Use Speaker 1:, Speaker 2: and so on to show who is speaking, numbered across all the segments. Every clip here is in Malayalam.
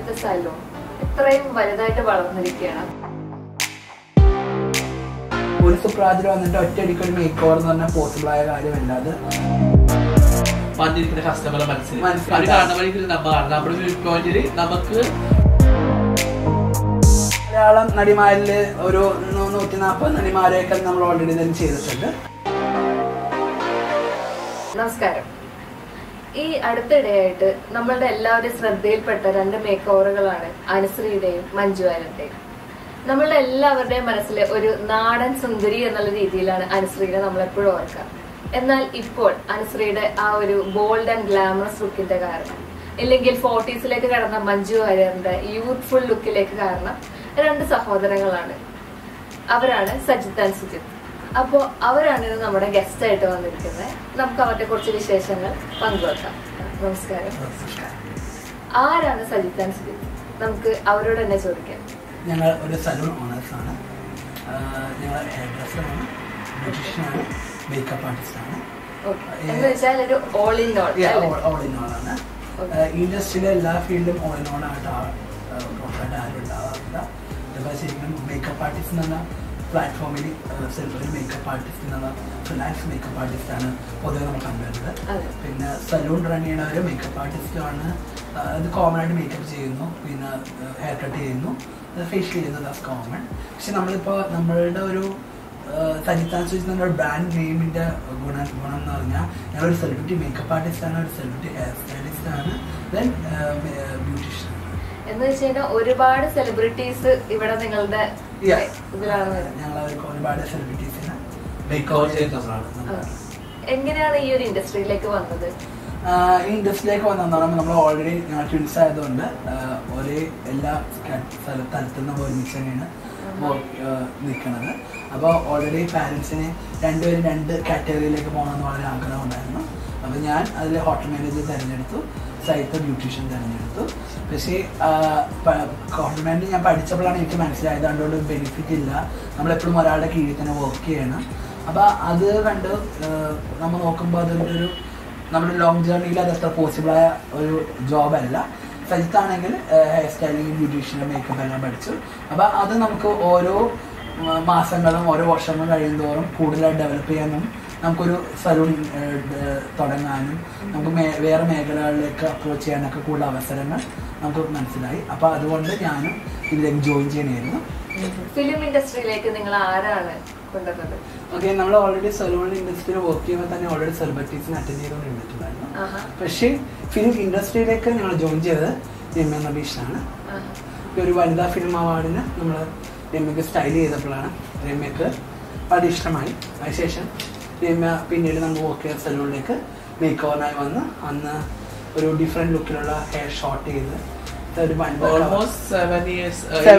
Speaker 1: ഇപ്പോഴത്തെ സലൂൺ ഇത്രയും വലുതായിട്ട് വളർന്നിരിക്കുകയാണ്
Speaker 2: ഒരു സുപ്രാജിൽ വന്നിട്ട് ഒറ്റയടിക്ക് ഒരു മേക്ക് ഓവർ എന്ന് പറഞ്ഞാൽ പോസിബിൾ ആയ കാര്യമല്ല അത്
Speaker 3: വന്നിരിക്കുന്ന കസ്റ്റമറെ മനസ്സിൽ
Speaker 2: മനസ്സിലായി.
Speaker 3: അത് കാണുന്ന വഴിക്ക് നമ്മളാണ് നമ്മുടെ വ്യൂ പോയിന്റിൽ നമുക്ക്
Speaker 2: മലയാളം നടിമാരിൽ ഒരു നൂ- നൂറ്റി നാൽപ്പത് നടിമാരെയൊക്കെ നമ്മൾ ഓൾറെഡി തന്നെ ചെയ്തിട്ടുണ്ട്
Speaker 1: നമസ്കാരം ഈ അടുത്തിടെയായിട്ട് നമ്മളുടെ എല്ലാവരുടെയും ശ്രദ്ധയിൽപ്പെട്ട രണ്ട് മേക്ക് ഓവറുകളാണ് അനുശ്രീയുടെയും മഞ്ജു വാര്യന്റെയും നമ്മളുടെ എല്ലാവരുടെയും മനസ്സിൽ ഒരു നാടൻ സുന്ദരി എന്നുള്ള രീതിയിലാണ് അനുശ്രീനെ നമ്മൾ എപ്പോഴും ഓർക്കുക എന്നാൽ ഇപ്പോൾ അനുശ്രീയുടെ ആ ഒരു ബോൾഡ് ആൻഡ് ഗ്ലാമറസ് ലുക്കിന്റെ കാരണം ഇല്ലെങ്കിൽ ഫോർട്ടീസിലേക്ക് കടന്ന മഞ്ജു വാര്യറിന്റെ യൂത്ത്ഫുൾ ലുക്കിലേക്ക് കാരണം രണ്ട് സഹോദരങ്ങളാണ് അവരാണ് സജിത്ത് ആൻഡ് സുജിത്ത് അപ്പോൾ അവരാണ് ഇന്ന് നമ്മുടെ ഗസ്റ്റ് ആയിട്ട് വന്നിരിക്കുന്നത് നമുക്ക് അവരുടെ കുറച്ച് വിശേഷങ്ങൾ പങ്കുവെക്കാം നമസ്കാരം ആരാണ് സജിത്ത് ആൻഡ് സുജിത്ത് നമുക്ക് അവരോട് തന്നെ ചോദിക്കാം
Speaker 2: ഞങ്ങൾ ഒരു സലൂൺ ഓണേഴ്സ് ആണ് ആഹ് ഞങ്ങൾ ഹെയർ ഡ്രസ്സറാണ് ബ്യൂട്ടീഷ്യനാണ് മേക്കപ്പ് ആർട്ടിസ്റ്റാണ്
Speaker 1: ഓക്കെ എന്ന് വെച്ചാൽ ഒരു all in all
Speaker 2: all in all ആണ്
Speaker 1: Okay.
Speaker 2: ഇൻഡസ്ട്രിയിലെ എല്ലാ ഫീൽഡും ഓൾ ഇൻ ഓൾ ആയിട്ട് പുറത്തായിട്ട് ആരും ഉണ്ടാവാറില്ല അതുപോലെ ശരിക്കും മേക്കപ്പ് ആർട്ടിസ്റ്റ് എന്നുള്ള പ്ലാറ്റ്ഫോമിൽ ഒരു മേക്കപ്പ് ആർട്ടിസ്റ്റ് എന്നുള്ള ഫിനാൻസ് മേക്കപ്പ് ആർട്ടിസ്റ്റാണ് പൊതുവെ നമ്മൾ കണ്ടുവരുന്നത്
Speaker 1: അതെ.
Speaker 2: പിന്നെ സലൂൺ റൺ ചെയ്യണവർ മേക്കപ്പ് ആർട്ടിസ്റ്റുമാണ് അത് കോമൺ ആയിട്ട് മേക്കപ്പ് ചെയ്യുന്നു പിന്നെ ഹെയർ കട്ട് ചെയ്യുന്നു ഫേഷ്യൽ ചെയ്യുന്നത് അത് കോമൺ പക്ഷെ നമ്മളിപ്പോൾ നമ്മളുടെ ഒരു സജിത്താൻ സൂചിച്ച് നമ്മുടെ ബ്രാൻഡ് നെയിമിന്റെ ഗുണം ഗുണം എന്ന് പറഞ്ഞാൽ ഞങ്ങളൊരു സെലിബ്രിറ്റി മേക്കപ്പ് ആർട്ടിസ്റ്റ് ആണ് ഒരു സെലിബ്രിറ്റി ഹെയർ സ്റ്റൈലിസ്റ്റ് ആണ് ദെൻ ബ്യൂട്ടീഷ്യൻ
Speaker 1: എന്ന് വെച്ച് കഴിഞ്ഞാൽ ഒരുപാട് സെലിബ്രിറ്റീസ് ഇവിടെ നിങ്ങളുടെ ഇതിലാണ് വരുന്നത്
Speaker 2: ഞങ്ങൾ ഒരുപാട് സെലിബ്രിറ്റീസിനെ
Speaker 3: മേക്ക് ഓവർ ചെയ്യുന്നവരാണ്
Speaker 1: ആ. എങ്ങനെയാണ് ഈ ഒരു ഇൻഡസ്ട്രിയിലേക്ക് വന്നത്
Speaker 2: ആഹ് ഈ ഇൻഡസ്ട്രിയിലേക്ക് വന്നതെന്ന് പറയുമ്പോൾ നമ്മൾ ഓൾറെഡി ഞങ്ങൾ ട്വിൻസ് ആയതുകൊണ്ട് ആഹ് ഒരേ എല്ലാ ക- സ്ഥല- സ്ഥലത്തു നിന്നും ഒരുമിച്ച് തന്നെയാണ് നിൽക്കുന്നത് അപ്പോൾ ഓൾറെഡി പാരൻസിന് രണ്ടുപേരും രണ്ട് കാറ്റഗറിയിലേക്ക് പോകണമെന്ന് വളരെ ആഗ്രഹം ഉണ്ടായിരുന്നു അപ്പോൾ ഞാൻ അതിൽ ഹോട്ടൽ മാനേജർ തിരഞ്ഞെടുത്തു സൈത്ത് ബ്യൂട്ടീഷ്യൻ തിരഞ്ഞെടുത്തു പക്ഷേ ഹോട്ടൽ മാനേജർ ഞാൻ പഠിച്ചപ്പോഴാണ് എനിക്ക് മനസ്സിലായത് അതുകൊണ്ട് ബെനിഫിറ്റ് ഇല്ല നമ്മളെപ്പോഴും ഒരാളുടെ കീഴിൽ തന്നെ വർക്ക് ചെയ്യണം അപ്പോൾ അത് കണ്ട് ആഹ് നമ്മൾ നോക്കുമ്പോൾ അതിൻ്റെ ഒരു നമ്മുടെ ലോങ് ജേർണിയിൽ അത് അത്ര പോസിബിളായ ഒരു ജോബല്ല സജിത്താണെങ്കിൽ ഹെയർ സ്റ്റൈലിംഗ് ബ്യൂട്ടീഷ്യനും മേക്കപ്പ് എല്ലാം പഠിച്ചു അപ്പോൾ അത് നമുക്ക് ഓരോ ഉം, മാസങ്ങളും ഓരോ വർഷങ്ങളും കഴിയുന്തോറും കൂടുതലായി ഡെവലപ്പ് ചെയ്യാനും നമുക്കൊരു സലൂൺ തുടങ്ങാനും നമുക്ക് മേ- വേറെ മേഖലകളിലേക്ക് അപ്രോച്ച് ചെയ്യാനൊക്കെ കൂടുതൽ അവസരങ്ങൾ നമുക്ക് മനസ്സിലായി അപ്പോൾ അതുകൊണ്ട് ഞാനും ഇതിലേക്ക് ജോയിൻ ചെയ്യണമായിരുന്നു
Speaker 1: ഫിലിം ഇൻഡസ്ട്രിയിലേക്ക് നിങ്ങൾ ആരാണ് കൊണ്ടുവന്നത്
Speaker 2: ഓക്കെ നമ്മൾ ഓൾറെഡി സലൂൺ ഇൻഡസ്ട്രിയിൽ വർക്ക് ചെയ്യുമ്പോൾ തന്നെ ഓൾറെഡി സെലിബ്രിറ്റീസിനെ അറ്റൻഡ് ചെയ്തുകൊണ്ടിരുന്നിട്ടുണ്ടായിരുന്നു
Speaker 1: ആഹാ.
Speaker 2: പക്ഷേ ഫിലിം ഇൻഡസ്ട്രിയിലേക്ക് ഞങ്ങൾ ജോയിൻ ചെയ്തത് രമ്യ നബീഷാണ്
Speaker 1: ആഹാ.
Speaker 2: ഈ ഒരു വനിതാ ഫിലിം അവാർഡിന് നമ്മൾ രമ്യക്ക് സ്റ്റൈൽ ചെയ്തപ്പോഴാണ് രമ്യക്ക് വളരെ ഇഷ്ടമായി അതിനുശേഷം രമ്യ പിന്നീട് നമ്മൾ വർക്ക് ചെയ്ത സലൂണിലേക്ക് മേക്ക് ഓവറിനായി വന്ന് അന്ന് ഒരു ഡിഫറെൻറ്റ് ലുക്കിലുള്ള ഹെയർ ഷോർട്ട് ചെയ്ത് ഒരു വനിതാ
Speaker 3: almost seven years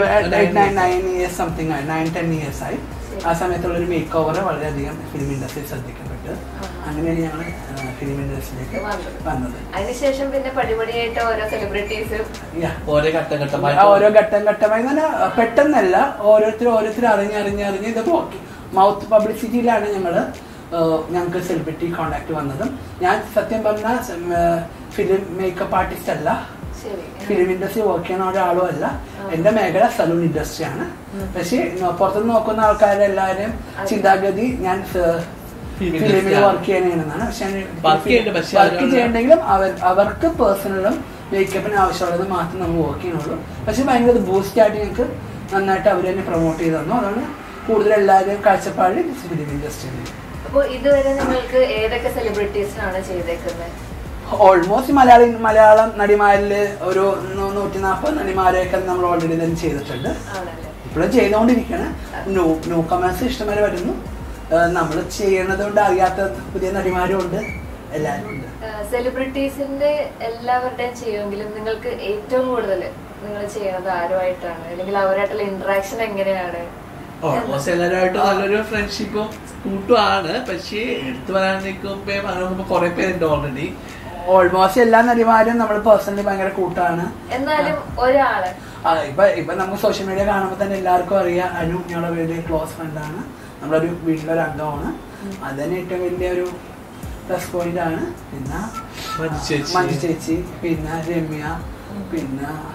Speaker 2: nine years something ആയി നയൻ ടെൻ ഇയേഴ്സ് ആയി ആ സമയത്തുള്ള ഒരു മേക്ക് ഓവർ വളരെയധികം ഫിലിം ഇൻഡസ്ട്രി ശ്രദ്ധിക്കപ്പെട്ട് അങ്ങനെയാണ് ഞങ്ങൾ ഫിലിം ഇൻഡസ്ട്രിയിലേക്ക്
Speaker 1: വന്നത്.
Speaker 2: വന്നത്
Speaker 1: അതിനുശേഷം പിന്നെ പടിപടിയായിട്ട് ഓരോ സെലിബ്രിറ്റീസും
Speaker 2: Yeah.
Speaker 3: ഓരോ ഘട്ടം ഘട്ടമായി
Speaker 2: ആ ഓരോ ഘട്ടം ഘട്ടമായി എന്ന് പറഞ്ഞാൽ പെട്ടെന്നല്ല ഓരോരുത്തർ ഓരോരുത്തർ അറിഞ്ഞ് അറിഞ്ഞ് അറിഞ്ഞ് ഇത് മൗത്ത് പബ്ലിസിറ്റിയിലാണ് ഞങ്ങൾ ഞങ്ങൾക്ക് സെലിബ്രിറ്റി കോണ്ടാക്ട് വന്നതും ഞാൻ സത്യം പറഞ്ഞാൽ ഫിലിം മേക്കപ്പ് ആർട്ടിസ്റ്റ് അല്ല
Speaker 1: ശരി
Speaker 2: ഫിലിം ഇൻഡസ്ട്രി വർക്ക് ചെയ്യുന്ന ഒരാളും അല്ല എന്റെ മേഖല സലൂൺ ഇൻഡസ്ട്രിയാണ് പക്ഷേ പുറത്തുനിന്ന് നോക്കുന്ന ആൾക്കാരുടെ എല്ലാവരും ചിന്താഗതി ഞാൻ
Speaker 3: Film
Speaker 2: ഫിലിമിൽ
Speaker 3: industry
Speaker 2: വർക്ക് ചെയ്യണമെന്നാണ് പക്ഷെ
Speaker 3: Work ചെയ്യുന്നുണ്ട്, പക്ഷേ
Speaker 2: വർക്ക്
Speaker 3: അതിനുള്ള-
Speaker 2: ചെയ്യണമെങ്കിലും അവർ അവർക്ക് പേഴ്സണലും മേക്കപ്പിന് ആവശ്യമുള്ളത് മാത്രം നമ്മൾ വർക്ക് ചെയ്യുന്നുള്ളൂ പക്ഷെ ഭയങ്കര ബൂസ്റ്റ് ആയിട്ട് ഞങ്ങൾക്ക് നന്നായിട്ട് അവർ തന്നെ പ്രൊമോട്ട് ചെയ്ത് തന്നു അതാണ് കൂടുതൽ എല്ലാവരുടെയും കാഴ്ചപ്പാട് ഫിലിം ഇൻഡസ്ട്രിയിൽ
Speaker 1: അപ്പൊ ഇതുവരെ നിങ്ങൾക്ക് ഏതൊക്കെ സെലിബ്രിറ്റീസിനാണ് ചെയ്തേക്കുന്നത്
Speaker 2: ഓൾമോസ്റ്റ് മലയാളി മലയാളം നടിമാരിൽ ഒരു നൂ- നൂറ്റി നാൽപ്പത് നടിമാരെയൊക്കെ നമ്മൾ ഓൾറെഡി തന്നെ ചെയ്തിട്ടുണ്ട്
Speaker 1: ആണല്ലേ
Speaker 2: ഇപ്പോഴും ചെയ്തുകൊണ്ടിരിക്കുകയാണ് ന്യൂ ന്യൂ കമേഴ്സ് ഇഷ്ടംവരെ വരുന്നു നമ്മൾ ചെയ്യണത് കൊണ്ട് അറിയാത്ത പുതിയ നടിമാരും ഉണ്ട് എല്ലാവരും ഉണ്ട്
Speaker 1: സെലിബ്രിറ്റീസിന്റെ എല്ലാവരുടെയും ചെയ്യുമെങ്കിലും നിങ്ങൾക്ക് ഏറ്റവും കൂടുതൽ നിങ്ങൾ ചെയ്യണത് ആരുമായിട്ടാണ് അല്ലെങ്കിൽ അവരായിട്ടുള്ള ഇന്ററാക്ഷൻ എങ്ങനെയാണ്
Speaker 3: ഓൾമോസ്റ്റ് എല്ലാവരുമായിട്ട് നല്ലൊരു ഫ്രണ്ട്ഷിപ്പും കൂട്ടുമാണ് പക്ഷേ എടുത്തു പറയാൻ നിൽക്കുമ്പോ അങ്ങനെ കുറെ പേരുണ്ട് ഓൾറെഡി
Speaker 2: ഓൾമോസ്റ്റ് എല്ലാ നടിമാരും നമ്മൾ പേഴ്സണലി ഭയങ്കര കൂട്ടാണ്
Speaker 1: എന്നാലും ഒരാള്
Speaker 2: ആ, ഇപ്പൊ ഇപ്പൊ നമുക്ക് സോഷ്യൽ മീഡിയ കാണുമ്പോൾ തന്നെ എല്ലാവർക്കും അറിയാം അനു ഞങ്ങളുടെ വലിയ ക്ലോസ് ഫ്രണ്ടാണ് നമ്മളൊരു വീട്ടിലൊരു അംഗമാണ് അത് തന്നെ ഏറ്റവും വലിയ ഒരു പ്ലസ് പോയിന്റ് ആണ് പിന്നെ
Speaker 3: മഞ്ജു ചേച്ചി.
Speaker 2: മഞ്ജു ചേച്ചി പിന്നെ രമ്യ പിന്നെ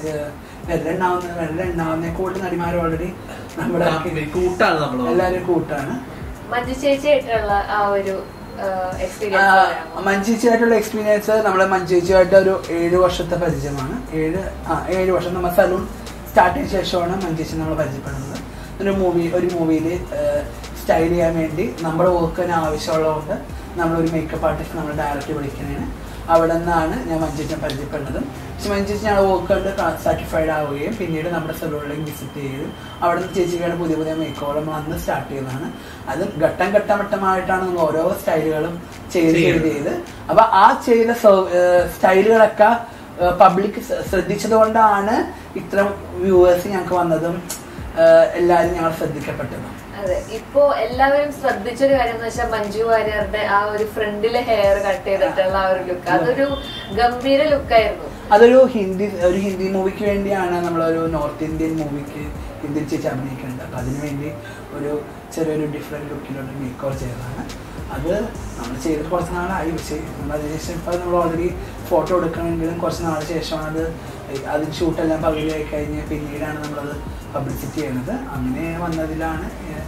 Speaker 2: വെല്ലെണ്ണാവുന്ന വെല്ലെണ്ണാവുന്ന കൂടുതൽ നടിമാർ ഓൾറെഡി നമ്മുടെ
Speaker 3: കൂട്ടാണ് നമ്മള്
Speaker 2: എല്ലാവരും കൂട്ടാണ്
Speaker 1: മഞ്ജു ചേച്ചിയായിട്ടുള്ള ആ ഒരു
Speaker 2: ആ,
Speaker 1: എക്സ്പീരിയൻസ് പറയാമോ
Speaker 2: മഞ്ചേച്ചിയായിട്ടുള്ള എക്സ്പീരിയൻസ് നമ്മളെ മഞ്ചേച്ചിയായിട്ട് ഒരു ഏഴ് വർഷത്തെ പരിചയമാണ് ഏഴ് ആ ഏഴ് വർഷം നമ്മൾ സലൂൺ സ്റ്റാർട്ട് ചെയ്ത ശേഷമാണ് മഞ്ചേച്ചി നമ്മൾ പരിചയപ്പെടുന്നത് ഒരു മൂവി ഒരു മൂവിയിൽ സ്റ്റൈൽ ചെയ്യാൻ വേണ്ടി നമ്മുടെ വർക്കിന് ആവശ്യമുള്ളതുകൊണ്ട് നമ്മളൊരു മേക്കപ്പ് ആർട്ടിസ്റ്റ് നമ്മൾ ഡയറക്റ്റ് വിളിക്കുന്നതിന് അവിടെ നിന്നാണ് ഞാൻ മഞ്ചേച്ചിനെ പരിചയപ്പെടുന്നതും പക്ഷെ മഞ്ചേച്ചി ഞങ്ങൾ വർക്ക് കണ്ട് സാറ്റിസ്ഫൈഡ് ആവുകയും പിന്നീട് നമ്മുടെ സലൂണിലേക്ക് വിസിറ്റ് ചെയ്ത് അവിടെ നിന്ന് ചേച്ചിക്കാണ് പുതിയ പുതിയ മേക്കോളം നമ്മൾ അന്ന് സ്റ്റാർട്ട് ചെയ്തതാണ് അത് ഘട്ടം ഘട്ടം ഘട്ടമായിട്ടാണ് നമ്മൾ ഓരോ സ്റ്റൈലുകളും ചെയ്ത് ചെയ്ത് ചെയ്ത് അപ്പൊ ആ ചെയ്ത സ്റ്റൈലുകളൊക്കെ പബ്ലിക് ശ്രദ്ധിച്ചത് കൊണ്ടാണ് ഇത്തരം വ്യൂവേഴ്സ് ഞങ്ങൾക്ക് വന്നതും ഏഹ് എല്ലാവരും ഞങ്ങൾ ശ്രദ്ധിക്കപ്പെട്ടതും
Speaker 1: അതെ ഇപ്പോ എല്ലാവരും ശ്രദ്ധിച്ചൊരു കാര്യം എന്ന് വെച്ചാൽ മഞ്ജു വാര്യറുടെ ആ ഒരു ഫ്രണ്ടിലെ ഹെയർ കട്ട് ചെയ്തിട്ടുള്ള ആ ഒരു ലുക്ക് അതൊരു ഗംഭീര ലുക്കായിരുന്നു
Speaker 2: അതൊരു ഹിന്ദി ഒരു ഹിന്ദി മൂവിക്ക് വേണ്ടിയാണ് നമ്മളൊരു നോർത്ത് ഇന്ത്യൻ മൂവിക്ക് ഹിന്ദി ചേച്ചി അഭിനയിക്കുന്നത് അപ്പം അതിന് വേണ്ടി ഒരു ചെറിയൊരു ഡിഫറെൻറ്റ് ലുക്കിലുള്ള മേക്ക് ഓവർ ചെയ്തതാണ് അത് നമ്മൾ ചെയ്തിട്ട് കുറച്ച് നാളായി പക്ഷേ നമ്മൾ അതിനുശേഷം ഇപ്പോൾ നമ്മൾ ഓൾറെഡി ഫോട്ടോ എടുക്കണമെങ്കിലും കുറച്ച് നാൾ ശേഷമാണ് അത് അതിന് ഷൂട്ടെല്ലാം പകുതിയായി കഴിഞ്ഞ് പിന്നീടാണ് നമ്മളത് പബ്ലിസിറ്റി ചെയ്യുന്നത് അങ്ങനെ വന്നതിലാണ്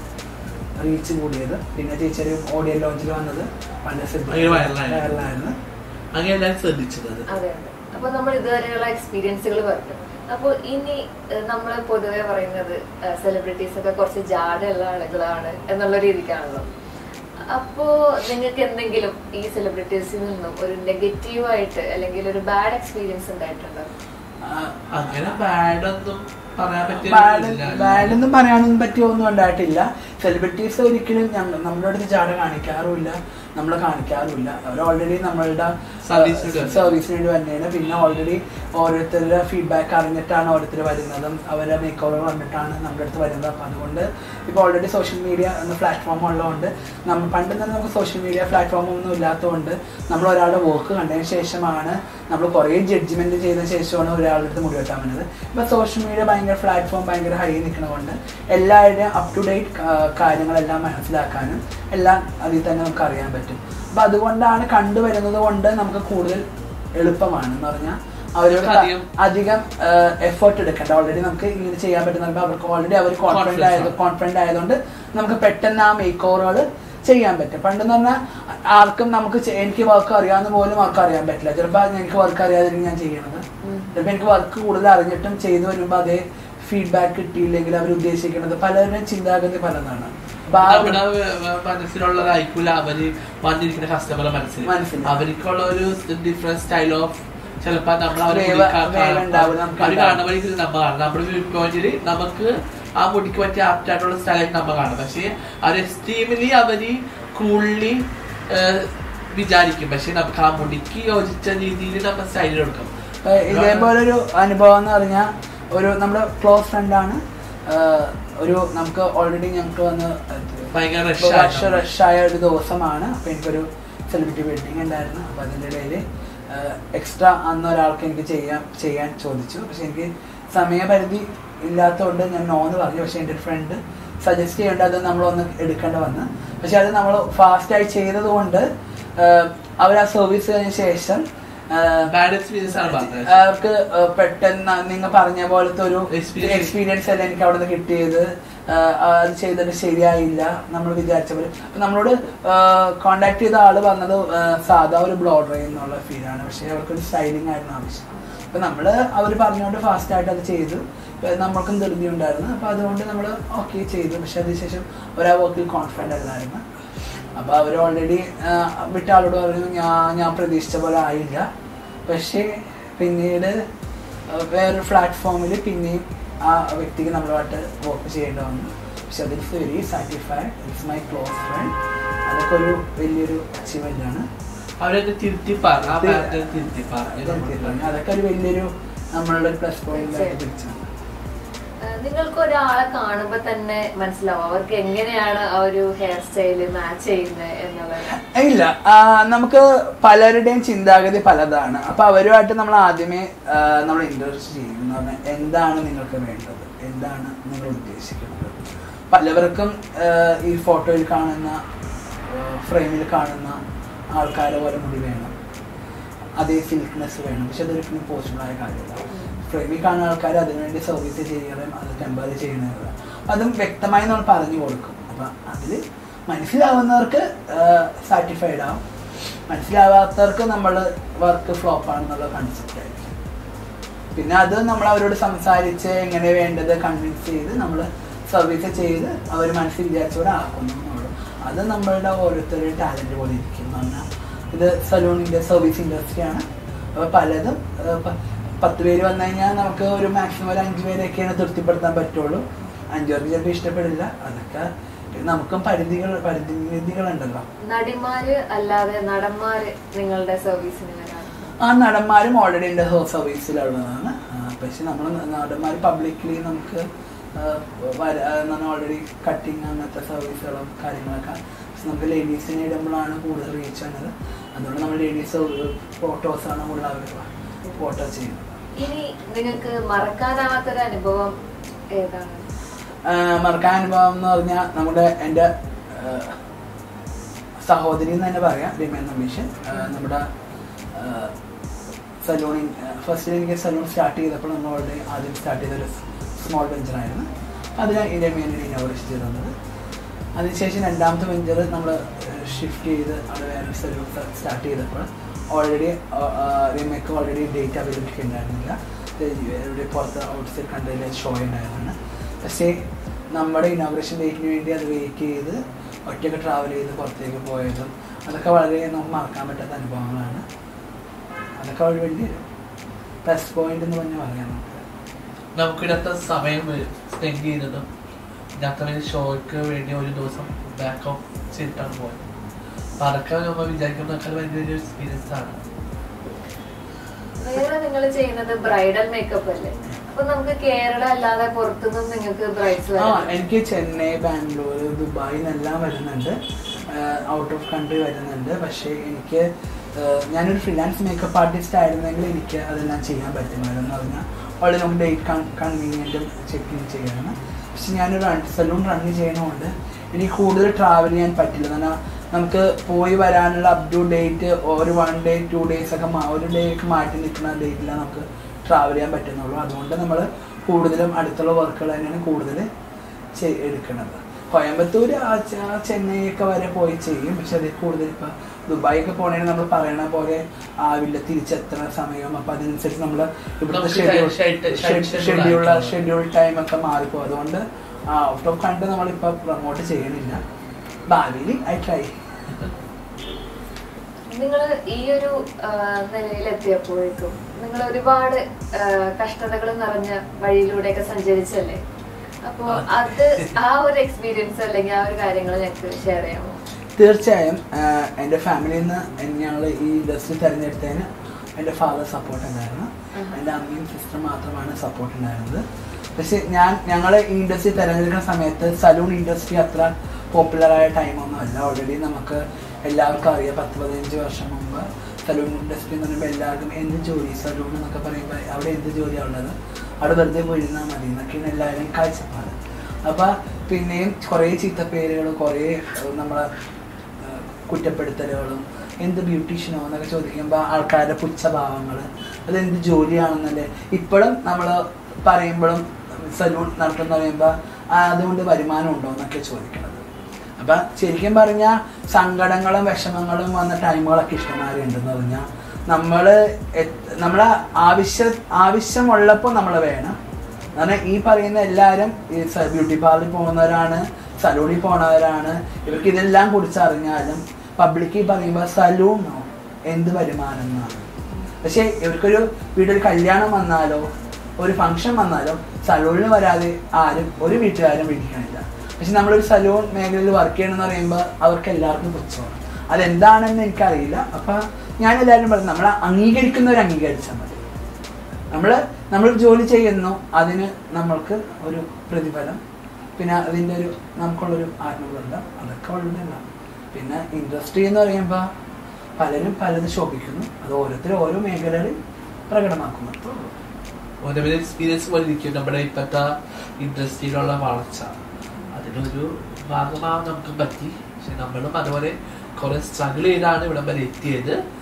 Speaker 2: റീച്ച് കൂടിയത് പിന്നെ ചേച്ചി ഒരു ഓഡിയോ ലോഞ്ചിൽ വന്നത് വളരെ
Speaker 3: ഭയങ്കര വൈറലായിരുന്നു.
Speaker 2: വൈറലായിരുന്നു
Speaker 3: അങ്ങനെ എല്ലാവരും ശ്രദ്ധിച്ചത് അത്.
Speaker 1: അതെ അതെ അപ്പൊ നമ്മൾ ഇതുവരെയുള്ള എക്സ്പീരിയൻസുകൾ പറഞ്ഞു അപ്പൊ ഇനി നമ്മൾ പൊതുവെ പറയുന്നത് സെലിബ്രിറ്റീസ് ഒക്കെ കുറച്ച് ജാടയുള്ള ആളുകളാണ് എന്നുള്ള രീതിക്കാണല്ലോ അപ്പോ നിങ്ങൾക്ക് എന്തെങ്കിലും ഈ സെലിബ്രിറ്റീസിൽ നിന്നും ഒരു നെഗറ്റീവ് ആയിട്ട് അല്ലെങ്കിൽ ഒരു ബാഡ് എക്സ്പീരിയൻസ് ഉണ്ടായിട്ടുണ്ടോ
Speaker 2: ആ,
Speaker 3: അങ്ങനെ ബാഡ് ഒന്നും പറയാൻ
Speaker 2: ബാഡ്
Speaker 3: പറ്റില്ല
Speaker 2: ബാഡ് എന്ന് പറയാനൊന്നും പറ്റിയൊന്നും ഉണ്ടായിട്ടില്ല സെലിബ്രിറ്റീസ് ഒരിക്കലും ഞങ്ങ- നമ്മുടെ അടുത്ത് ചാട കാണിക്കാറുമില്ല നമ്മൾ കാണിക്കാറുമില്ല അവർ ഓൾറെഡി നമ്മളുടെ
Speaker 3: സർവീസിന് വേണ്ടി.
Speaker 2: സർവീസിന് വേണ്ടി തന്നെയാണ് പിന്നെ ഓൾറെഡി ഓരോരുത്തരുടെ ഫീഡ്ബാക്ക് അറിഞ്ഞിട്ടാണ് ഓരോരുത്തർ വരുന്നതും അവരുടെ മേക്ക് ഓവർ കണ്ടിട്ടാണ് നമ്മുടെ അടുത്ത് വരുന്നത് അപ്പം അതുകൊണ്ട് ഇപ്പോൾ ഓൾറെഡി സോഷ്യൽ മീഡിയ എന്ന പ്ലാറ്റ്ഫോം ഉള്ളതുകൊണ്ട് നമ്മൾ പണ്ട് തന്നെ നമുക്ക് സോഷ്യൽ മീഡിയ പ്ലാറ്റ്ഫോം ഒന്നും ഇല്ലാത്തതുകൊണ്ട് നമ്മൾ ഒരാളുടെ വർക്ക് കണ്ടതിന് ശേഷമാണ് നമ്മൾ കുറേ ജഡ്ജ്മെന്റ് ചെയ്ത ശേഷമാണ് ഒരാളുടെ അടുത്ത് മുടി വെട്ടാൻ പറ്റുന്നത് ഇപ്പൊ സോഷ്യൽ മീഡിയ ഭയങ്കര പ്ലാറ്റ്ഫോം ഭയങ്കര ഹൈ നിൽക്കുന്നതുകൊണ്ട് എല്ലാവരുടെയും അപ് ടു ഡേറ്റ് കാര്യങ്ങളെല്ലാം മനസ്സിലാക്കാനും എല്ലാം അതിൽ തന്നെ നമുക്ക് അറിയാൻ പറ്റും അപ്പൊ അതുകൊണ്ടാണ് കണ്ടുവരുന്നത് കൊണ്ട് നമുക്ക് കൂടുതൽ എളുപ്പമാണ് എന്ന് പറഞ്ഞാൽ അവരോട് ക-
Speaker 3: അധികം-
Speaker 2: അധികം എഫേർട്ട് എടുക്കണ്ട ഓൾറെഡി നമുക്ക് ഇങ്ങനെ ചെയ്യാൻ പറ്റുന്ന അവർക്ക് ഓൾറെഡി അവർ കോൺഫിഡന്റ്
Speaker 3: Confidence
Speaker 2: ആയത്
Speaker 3: ആണ്.
Speaker 2: കോൺഫിഡന്റ് ആയതുകൊണ്ട് നമുക്ക് പെട്ടെന്ന് ആ മേക്ക് ഓവറുകൾ ചെയ്യാൻ പറ്റും പണ്ടെന്ന് പറഞ്ഞാൽ ആർക്കും നമുക്ക് ചെ- എനിക്ക് വർക്ക് അറിയാവുന്ന പോലും അവർക്ക് അറിയാൻ പറ്റില്ല ചിലപ്പോൾ എനിക്ക് വർക്ക് അറിയാതിരിക്കും ഞാൻ ചെയ്യണത് ചിലപ്പോൾ എനിക്ക് വർക്ക് കൂടുതൽ അറിഞ്ഞിട്ടും ചെയ്തു വരുമ്പോൾ അതേ ഫീഡ്ബാക്ക് കിട്ടിയില്ലെങ്കിൽ അവർ ഉദ്ദേശിക്കുന്നത് പലരുടെയും ചിന്താഗതി പലതാണ് അപ്പൊ ആ ഒരു-
Speaker 3: നമ്മുടെ വ- മനസ്സിലുള്ളതായിരിക്കില്ല അവര് വന്നിരിക്കുന്ന കസ്റ്റമറെ മനസ്സിൽ
Speaker 2: മനസ്സിൽ.
Speaker 3: അവർക്കുള്ള ഒരു ഡിഫറെന്റ് സ്റ്റൈൽ ഓഫ് ചിലപ്പോ നമ്മൾ അവരെ
Speaker 2: വേവ-
Speaker 3: മുടി കാ-
Speaker 2: വേവ ഉണ്ടാവില്ല, നമുക്ക്
Speaker 3: അവര്
Speaker 2: ഉണ്ടാവും.
Speaker 3: കാണുന്ന വഴിക്ക് നമ്മ കാണും നമ്മുടെ വ്യൂ പോയിന്റിൽ നമുക്ക് ആ മുടിക്ക് പറ്റിയ ആപ്റ്റ് ആയിട്ടുള്ള സ്റ്റൈലായിട്ട് നമ്മ കാണും പക്ഷെ അവർ എക്സ്ട്രീമിലി അവര് കൂളി വിചാരിക്കും പക്ഷെ നമുക്ക് ആ മുടിക്ക് യോജിച്ച രീതിയിൽ നമ്മൾ സ്റ്റൈൽ എടുക്കും
Speaker 2: ഏഹ് ഇതേപോലൊരു അനുഭവം എന്ന് പറഞ്ഞാൽ ഒരു നമ്മുടെ ക്ലോസ് ഫ്രണ്ടാണ് ഒരു നമുക്ക് ഓൾറെഡി ഞങ്ങൾക്ക് വന്ന്
Speaker 3: ഭയങ്കര rush
Speaker 2: റഷ്
Speaker 3: ആയിരുന്നു.
Speaker 2: റഷായ ഒരു ദിവസമാണ് അപ്പൊ എനിക്കൊരു സെലിബ്രിറ്റി വെഡിങ് ഉണ്ടായിരുന്നു അപ്പൊ അതിൻ്റെ ഇടയിൽ എക്സ്ട്രാ അന്ന് ഒരാൾക്ക് എനിക്ക് ചെയ്യാൻ ചെയ്യാൻ ചോദിച്ചു പക്ഷെ എനിക്ക് സമയപരിധി ഇല്ലാത്തതുകൊണ്ട് ഞാൻ നോന്ന് പറഞ്ഞു പക്ഷെ എൻ്റെ ഒരു ഫ്രണ്ട് സജസ്റ്റ് ചെയ്യേണ്ട അത് നമ്മളൊന്ന് എടുക്കേണ്ട വന്ന് പക്ഷെ അത് നമ്മൾ ഫാസ്റ്റായി ചെയ്തത് കൊണ്ട് അവർ ആ സർവീസ് കഴിഞ്ഞ ശേഷം ഏഹ്,
Speaker 3: ബാഡ് എക്സ്പീരിയൻസ് ആണ് പറഞ്ഞത്
Speaker 2: അവർക്ക് ഏഹ് പെട്ടെന്ന് നിങ്ങൾ പറഞ്ഞ പോലത്തെ ഒരു
Speaker 3: Experience.
Speaker 2: എക്സ്പീരിയൻസ് അല്ല എനിക്ക് അവിടെ നിന്ന് കിട്ടിയത് ഏഹ് അത് ചെയ്തിട്ട് ശരിയായില്ല നമ്മൾ വിചാരിച്ച പോലെ അപ്പൊ നമ്മളോട് കോണ്ടാക്ട് ചെയ്ത ആള് പറഞ്ഞത് ഏഹ് സാധാ ഒരു ബ്ലോ ഡ്രൈ എന്നുള്ള ഫീലാണ് പക്ഷെ അവർക്കൊരു സ്റ്റൈലിംഗ് ആയിരുന്നു ആവശ്യം അപ്പൊ നമ്മള് അവർ പറഞ്ഞുകൊണ്ട് ഫാസ്റ്റ് ആയിട്ട് അത് ചെയ്തു ഏഹ് നമ്മൾക്കും ധൃതി ഉണ്ടായിരുന്നു അപ്പൊ അതുകൊണ്ട് നമ്മൾ ഓക്കെ ചെയ്തു പക്ഷെ അതിനുശേഷം ഒരാ വർക്കിൽ കോൺഫിഡൻ്റ് അല്ലായിരുന്നു അപ്പൊ അവർ ഓൾറെഡി വിട്ട ആളോട് പറഞ്ഞു ഞാൻ ഞാൻ പ്രതീക്ഷിച്ച പോലെ ആയില്ല പക്ഷേ പിന്നീട് അഹ് വേറൊരു പ്ലാറ്റ്ഫോമിൽ പിന്നെയും ആ വ്യക്തിക്ക് നമ്മളുമായിട്ട് വർക്ക് ചെയ്യേണ്ടി വന്നു പക്ഷെ അതിൽ very satisfied it's my close friend അതൊക്കെ ഒരു വലിയൊരു അച്ചീവ്മെന്റ് ആണ്
Speaker 3: അവരൊക്കെ തിരുത്തി പറഞ്ഞു ആ
Speaker 2: തി-
Speaker 3: പാറ്റേൺ തിരുത്തി പറഞ്ഞു
Speaker 2: അതൊക്കെ ഒരു വലിയൊരു നമ്മളുടെ ഒരു പ്ലസ് പോയിന്റ് ആയിട്ട് പിടിച്ചാണ്
Speaker 1: ഏഹ് നിങ്ങൾക്ക് ഒരാളെ കാണുമ്പോ തന്നെ മനസ്സിലാവും അവർക്ക് എങ്ങനെയാണ് ആ ഒരു ഹെയർ സ്റ്റൈല് മാച്ച് ചെയ്യുന്നത് എന്നുള്ളത്
Speaker 2: ഇല്ല ആ, നമുക്ക് പലരുടെയും ചിന്താഗതി പലതാണ് അപ്പൊ അവരുമായിട്ട് നമ്മൾ ആദ്യമേ നമ്മൾ ഇൻട്രസ്റ്റ് ചെയ്യും എന്ന് പറഞ്ഞാൽ എന്താണ് നിങ്ങൾക്ക് വേണ്ടത് എന്താണ് നിങ്ങൾ ഉദ്ദേശിക്കുന്നത് പലവർക്കും ആ, ഈ ഫോട്ടോയിൽ കാണുന്ന ഫ്രെയിമിൽ കാണുന്ന ആൾക്കാരെ പോലെ മുടി വേണം അതേ സിൽക്ക്നെസ് വേണം പക്ഷെ അതൊരിക്കലും പോസിബിൾ ആയ കാര്യമല്ല ഫ്രെയിമിൽ കാണുന്ന ആൾക്കാർ അതിനുവേണ്ടി സർവീസ് ചെയ്യണം അത് ടെമ്പററി ചെയ്യണത് അതും വ്യക്തമായി നമ്മൾ പറഞ്ഞു കൊടുക്കും അപ്പം അതിൽ മനസ്സിലാവുന്നവർക്ക് സാറ്റിസ്ഫൈഡ് ആവും മനസ്സിലാവാത്തവർക്ക് നമ്മൾ വർക്ക് ഫ്ലോപ്പ് ആണെന്നുള്ള കൺസെപ്റ്റ് ആയിരിക്കും പിന്നെ അത് നമ്മൾ അവരോട് സംസാരിച്ച് എങ്ങനെ വേണ്ടത് കൺവിൻസ് ചെയ്ത് നമ്മൾ സർവീസ് ചെയ്ത് അവർ മനസ്സിൽ വിചാരിച്ചവിടെ ആക്കുന്നു എന്നുള്ളൂ അത് നമ്മളുടെ ഓരോരുത്തരുടെ ടാലൻറ്റ് പോലെ ഇരിക്കും എന്ന് പറഞ്ഞാൽ ഇത് സലൂണിൻ്റെ സർവീസ് ഇൻഡസ്ട്രിയാണ് അപ്പോൾ പലതും ഏഹ്, പ- പത്ത് പേര് വന്നു കഴിഞ്ഞാൽ നമുക്ക് ഒരു മാക്സിമം ഒരു അഞ്ച് പേരെയൊക്കെയാണ് തൃപ്തിപ്പെടുത്താൻ പറ്റുള്ളൂ അഞ്ചു പേർക്ക് ചിലപ്പോൾ ഇഷ്ടപ്പെടില്ല അതൊക്കെ നമുക്കും പരിധികൾ പരിധികളുണ്ടല്ലോ
Speaker 1: നടിമാര് അല്ലാതെ നടന്മാര് നിങ്ങളുടെ സർവീസിന് വരാറുണ്ട്
Speaker 2: ആ നടന്മാരും ഓൾറെഡി എൻ്റെ സർവീസിലുള്ളതാണ് ആ, പക്ഷെ നമ്മൾ നടന്മാർ പബ്ലിക്കലി നമുക്ക് ഓൾറെഡി കട്ടിങ് അങ്ങനത്തെ സർവീസുകളും കാര്യങ്ങളൊക്കെ പക്ഷെ നമുക്ക് ലേഡീസിനെ ഇടുമ്പോഴാണ് കൂടുതൽ റീച്ച് വന്നത് അതുകൊണ്ട് നമ്മൾ ലേഡീസ് ഫോട്ടോസാണ് കൂടുതൽ അവർ ഫോട്ടോ ചെയ്യുന്നത്
Speaker 1: ഇനി നിങ്ങൾക്ക് മറക്കാനാവാത്തൊരു അനുഭവം ഏതാണ്
Speaker 2: ആ, മറക്കാൻ അനുഭവം എന്ന് പറഞ്ഞാൽ നമ്മുടെ എൻ്റെ ആ, സഹോദരി എന്ന് തന്നെ പറയാം രമ്യ നമ്പീഷൻ ആ, നമ്മുടെ സലൂണിങ് ഫസ്റ്റ് എനിക്ക് സലൂൺ സ്റ്റാർട്ട് ചെയ്തപ്പോൾ നമ്മൾ ഓൾറെഡി ആദ്യം സ്റ്റാർട്ട് ചെയ്തൊരു സ്മോൾ വെഞ്ചറായിരുന്നു അതിന് ഈ രമ്യനെ ഇനോഗ്രേഷൻ ചെയ്ത് തന്നത് അതിനുശേഷം രണ്ടാമത്തെ വെഞ്ചർ നമ്മൾ ഷിഫ്റ്റ് ചെയ്ത് അവിടെ വേറെ സലൂൺ സ്റ്റാർട്ട് ചെയ്തപ്പോൾ ഓൾറെഡി രമ്യക്ക് ഓൾറെഡി ഡേറ്റ് അവൈലബിലിറ്റി ഉണ്ടായിരുന്നില്ല ഇത് ഇവിടെ പുറത്ത് ഔട്ട്സൈഡ് കണ്ടതിൽ ഷോ ഉണ്ടായിരുന്നാണ് പക്ഷേ നമ്മുടെ ഇനോഗ്രേഷൻ ഡേറ്റിന് വേണ്ടി അത് വെയിറ്റ് ചെയ്ത് ഒറ്റയ്ക്ക് ട്രാവൽ ചെയ്ത് പുറത്തേക്ക് പോയതും അതൊക്കെ വളരെ നമുക്ക് മറക്കാൻ പറ്റാത്ത അനുഭവങ്ങളാണ് അതൊക്കെ ഒരു വലിയൊരു പ്ലസ് പോയിന്റ് എന്ന് പറഞ്ഞ് പറയാം നമുക്ക്
Speaker 3: നമുക്കിടത്ത സമയം സ്പെൻഡ് ചെയ്തതും ഇതിനകത്ത് വേണ്ടി ഷോയ്ക്ക് വേണ്ടി ഒരു ദിവസം ബാക്ക് ഓഫ് ചെയ്തിട്ടാണ് പോയത് അപ്പൊ അതൊക്കെ നമ്മൾ വിചാരിക്കുന്നതൊക്കെ വലിയൊരു എക്സ്പീരിയൻസ് ആണ്
Speaker 1: വേറെ നിങ്ങൾ ചെയ്യുന്നത് ബ്രൈഡൽ മേക്കപ്പ് അല്ലേ അപ്പൊ നമുക്ക് കേരള അല്ലാതെ പുറത്തുനിന്നും നിങ്ങൾക്ക് ബ്രൈഡ്സ്
Speaker 2: ആ
Speaker 1: വരാം
Speaker 2: എനിക്ക് ചെന്നൈ ബാംഗ്ലൂർ ദുബായ് എന്നെല്ലാം വരുന്നുണ്ട് ഔട്ട് ഓഫ് കൺട്രി വരുന്നുണ്ട് പക്ഷേ എനിക്ക് ആഹ് ഞാനൊരു ഫ്രീലാൻസ് മേക്കപ്പ് ആർട്ടിസ്റ്റ് ആയിരുന്നെങ്കിൽ എനിക്ക് അതെല്ലാം ചെയ്യാൻ പറ്റുമായിരുന്നു എന്ന് പറഞ്ഞാൽ വളരെ നമുക്ക് ഡേറ്റ് കൺവീനിയൻറ്റും ചെക്ക് ഇൻ ചെയ്യണം പക്ഷെ ഞാനൊരു സലൂൺ റൺ ചെയ്യണതുകൊണ്ട് എനിക്ക് കൂടുതൽ ട്രാവൽ ചെയ്യാൻ പറ്റില്ല കാരണം നമുക്ക് പോയി വരാനുള്ള അപ് ടു ഡേറ്റ് ഒരു വൺ ഡേ ടു ഡേയ്സ് ഒക്കെ മാ- ഒരു ഡേ ഒക്കെ മാറ്റി നിൽക്കുന്ന ഡേറ്റിലാണ് നമുക്ക് ട്രാവൽ ചെയ്യാൻ പറ്റുന്നുള്ളൂ അതുകൊണ്ട് നമ്മൾ കൂടുതലും അടുത്തുള്ള വർക്കുകൾ തന്നെയാണ് കൂടുതൽ ചെയ്- എടുക്കുന്നത് കോയമ്പത്തൂർ ആ ചെ- ആ ചെന്നൈ ഒക്കെ വരെ പോയി ചെയ്യും പക്ഷെ അതിൽ കൂടുതൽ ഇപ്പം ദുബായ് ഒക്കെ പോകണമെങ്കിൽ നമ്മൾ പറയണ പോലെ ആവില്ല തിരിച്ചെത്തുന്ന സമയം അപ്പം അതിനനുസരിച്ച് നമ്മൾ ഇവിടുത്തെ
Speaker 3: നമുക്ക്
Speaker 2: ഷെഡ്യൂൾ
Speaker 3: ഷെഡ്- ഷെഡ്-
Speaker 2: ഷെഡ്യൂൾ
Speaker 3: ഷെഡ്യൂൾ
Speaker 2: ഷെഡ്യൂൾ ടൈം ഒക്കെ മാറിപ്പോകും അതുകൊണ്ട് ഔട്ട് ഓഫ് കണ്ട് നമ്മളിപ്പോൾ പ്രൊമോട്ട് ചെയ്യണില്ല ഭാവിയിൽ ഐ ട്രൈ
Speaker 1: നിങ്ങൾ ഈ ഒരു ആ, നിലയിലെത്തിയപ്പോഴേക്കും നിങ്ങൾ ഒരുപാട് കഷ്ടതകൾ നിറഞ്ഞ വഴിയിലൂടെയൊക്കെ സഞ്ചരിച്ചല്ലേ അപ്പോ അത് ആ ഒരു എക്സ്പീരിയൻസ് അല്ലെങ്കിൽ ആ ഒരു കാര്യങ്ങൾ ഞങ്ങൾക്ക് ഷെയർ ചെയ്യാമോ
Speaker 2: തീർച്ചയായും ആഹ് എൻ്റെ ഫാമിലിയിൽ നിന്ന് ഞങ്ങൾ ഈ ഇൻഡസ്ട്രി തിരഞ്ഞെടുത്തതിന് എൻ്റെ ഫാദർ സപ്പോർട്ട് ഉണ്ടായിരുന്നു
Speaker 1: ഉം.
Speaker 2: എൻ്റെ അമ്മയും സിസ്റ്റർ മാത്രമാണ് സപ്പോർട്ട് ഉണ്ടായിരുന്നത് പക്ഷെ ഞാൻ ഞങ്ങൾ ഈ ഇൻഡസ്ട്രി തിരഞ്ഞെടുക്കുന്ന സമയത്ത് സലൂൺ ഇൻഡസ്ട്രി അത്ര പോപ്പുലറായ ടൈമൊന്നും അല്ല ഓൾറെഡി നമുക്ക് എല്ലാവർക്കും അറിയാം പത്ത് പതിനഞ്ച് വർഷം മുമ്പ് സലൂൺ ഇൻഡസ്ട്രി എന്ന് പറയുമ്പോൾ എല്ലാവർക്കും എന്ത് ജോലി സലൂൺ എന്നൊക്കെ പറയുമ്പോൾ അവിടെ എന്ത് ജോലിയാണ് ഉള്ളത് അവിടെ വെറുതെ പോയിരുന്നാൽ മതി എന്നൊക്കെയാണ് എല്ലാവരും കാഴ്ചപ്പാട് അപ്പം പിന്നെയും കുറേ ചീത്തപ്പേരുകൾ കുറേ ഏഹ്, നമ്മളെ ഏഹ്, കുറ്റപ്പെടുത്തലുകളും എന്ത് ബ്യൂട്ടീഷ്യനോ എന്നൊക്കെ ചോദിക്കുമ്പോൾ ആൾക്കാരുടെ പുച്ഛഭാവങ്ങൾ അതെന്ത് ജോലിയാണെന്നല്ലേ ഇപ്പോഴും നമ്മൾ പറയുമ്പോഴും സലൂൺ നടത്തുന്ന പറയുമ്പോൾ അതുകൊണ്ട് വരുമാനം ഉണ്ടോ എന്നൊക്കെ ചോദിക്കണത് അപ്പം ശരിക്കും പറഞ്ഞാൽ സങ്കടങ്ങളും വിഷമങ്ങളും വന്ന ടൈമുകളൊക്കെ ഇഷ്ടമാതിരി ഉണ്ടെന്ന് പറഞ്ഞാൽ നമ്മൾ നമ്മളെ ആവശ്യ ആവശ്യമുള്ളപ്പോൾ നമ്മൾ വേണം കാരണം ഈ പറയുന്ന എല്ലാവരും ഈ ബ്യൂട്ടി പാർലറിൽ പോകുന്നവരാണ് സലൂണിൽ പോണവരാണ് ഇവർക്ക് ഇതെല്ലാം കുറിച്ചറിഞ്ഞാലും പബ്ലിക്കിൽ പറയുമ്പോൾ സലൂണോ എന്ത് വരുമാനം എന്നാണ് പക്ഷേ ഇവർക്കൊരു വീട്ടിൽ കല്യാണം വന്നാലോ ഒരു ഫംഗ്ഷൻ വന്നാലോ സലൂണിൽ വരാതെ ആരും ഒരു വീട്ടുകാരും വിളിക്കണില്ല പക്ഷെ നമ്മളൊരു സലൂൺ മേഖലയിൽ വർക്ക് ചെയ്യണമെന്ന് പറയുമ്പോൾ അവർക്ക് എല്ലാവർക്കും പുച്ഛമാണ് അതെന്താണെന്ന് എനിക്കറിയില്ല അപ്പം ഞാൻ എല്ലാവരും പറഞ്ഞു നമ്മളെ അംഗീകരിക്കുന്നവർ അംഗീകരിച്ചാൽ മതി നമ്മൾ നമ്മൾ ജോലി ചെയ്യുന്നു അതിന് നമ്മൾക്ക് ഒരു പ്രതിഫലം പിന്നെ അതിൻ്റെ ഒരു നമുക്കുള്ളൊരു ആത്മബന്ധം അതൊക്കെ ഉള്ളതല്ല പിന്നെ ഇൻഡസ്ട്രി എന്ന് പറയുമ്പോൾ പലരും പലത് ശോഭിക്കുന്നു അത് ഓരോരുത്തരും ഓരോ മേഖലകളിൽ പ്രകടമാക്കുന്നു അത്രേ ഉള്ളൂ.
Speaker 3: ഓരോ എക്സ്പീരിയൻസ് പോലെ ഇരിക്കും നമ്മുടെ ഇപ്പോഴത്തെ ഇൻഡസ്ട്രിയിലുള്ള വളർച്ച അതിനൊരു ഭാഗമാവാൻ നമുക്ക് പറ്റി പക്ഷെ നമ്മളും അതുപോലെ കുറെ സ്ട്രഗിൾ ചെയ്താണ് ഇവിടം വരെ എത്തിയത്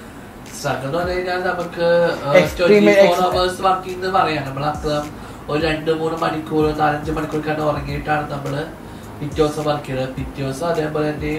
Speaker 3: സ്ട്രഗിൾ എന്ന് പറഞ്ഞു കഴിഞ്ഞാൽ നമുക്ക്
Speaker 2: Extreme
Speaker 3: twenty four
Speaker 2: ex-
Speaker 3: hours working എന്ന് പറയാം നമ്മൾ അത്ര ഒരു രണ്ട് മൂന്ന് മണിക്കൂർ നാലഞ്ച് മണിക്കൂർ ഉറങ്ങിയിട്ടാണ് നമ്മൾ പിറ്റേ ദിവസം വർക്ക് ചെയ്യുന്നത് പിറ്റേ ദിവസം അതേപോലെ തന്നെ